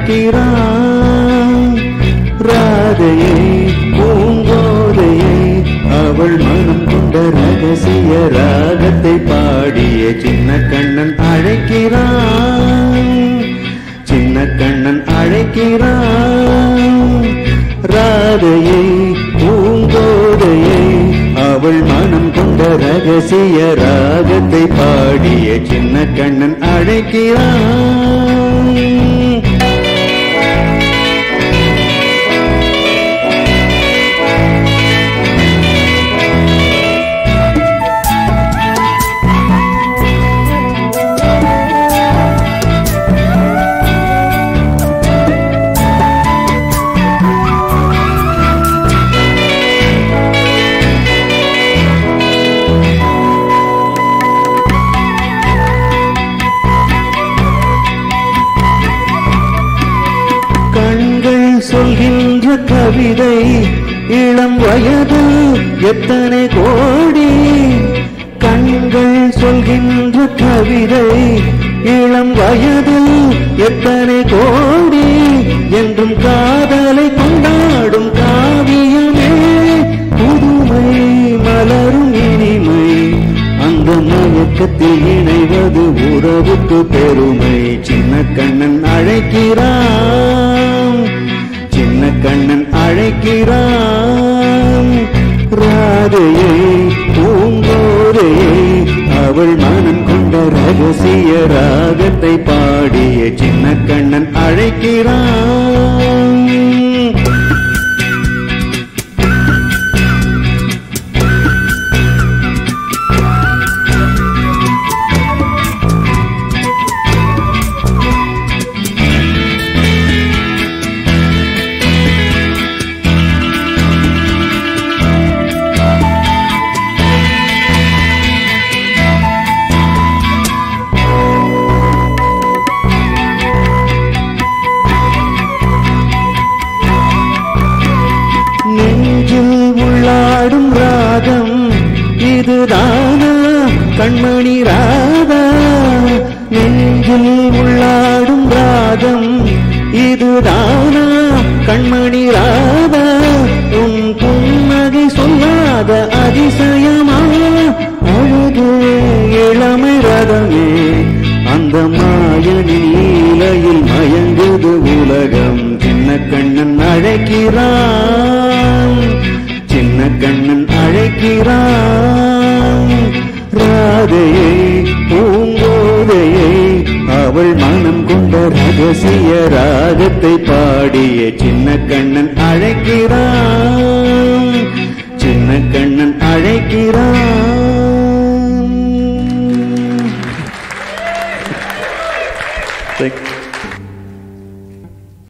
அழைக்கிறான் ராதையை பூங்கோதையை அவள் மனம் கொண்ட ரகசிய ராகத்தை பாடிய சின்ன கண்ணன் அழைக்கிறான் சின்ன கண்ணன் அழைக்கிறான் ராதையை பூங்கோதையை அவள் மனம் கொண்ட ரகசிய ராகத்தை பாடிய சின்ன கண்ணன் அழைக்கிறான் கண்கள் சொல்கின்ற கவிதை இளம் வயது எத்தனை கோடி கண்கள் சொல்கின்ற கவிதை இளம் வயதில் எத்தனை கோடி என்றும் காதலை கொண்டாடும் காவியமே புதுமை மலரும் இனிமை அந்த மயக்கத்தில் இணைவது உறவுக்கு பெருமை சின்ன கண்ணன் அழைக்கிறான் சின்ன கண்ணன் அழைக்கிறான் ராதையை பூங்கோதையை அவள் மனம் கொண்ட ரகசிய ராகத்தை பாடிய சின்ன கண்ணன் அழைக்கிறான் நெஞ்சில் உள்ளாடும் ராகம் இதுதானா கண்மணி ராதா நெஞ்சில் உள்ளாடும் ராகம் இதுதானா கண்மணி ராதா உன் புன்னகை சொல்லாத அதிசயமா அழகு இளமை ரதமே அந்த மாயனின் லீலையில் மயங்குது உலகம் சின்ன கண்ணன் அழைக்கிறான் சின்ன கண்ணன் அழைக்கிறான் ராதையை பூங்கோதையை அவள் மனம் கொண்ட ரகசிய ராகத்தை பாடிய சின்ன கண்ணன் அழைக்கிறான் சின்ன கண்ணன் அழைக்கிறான் Thank you.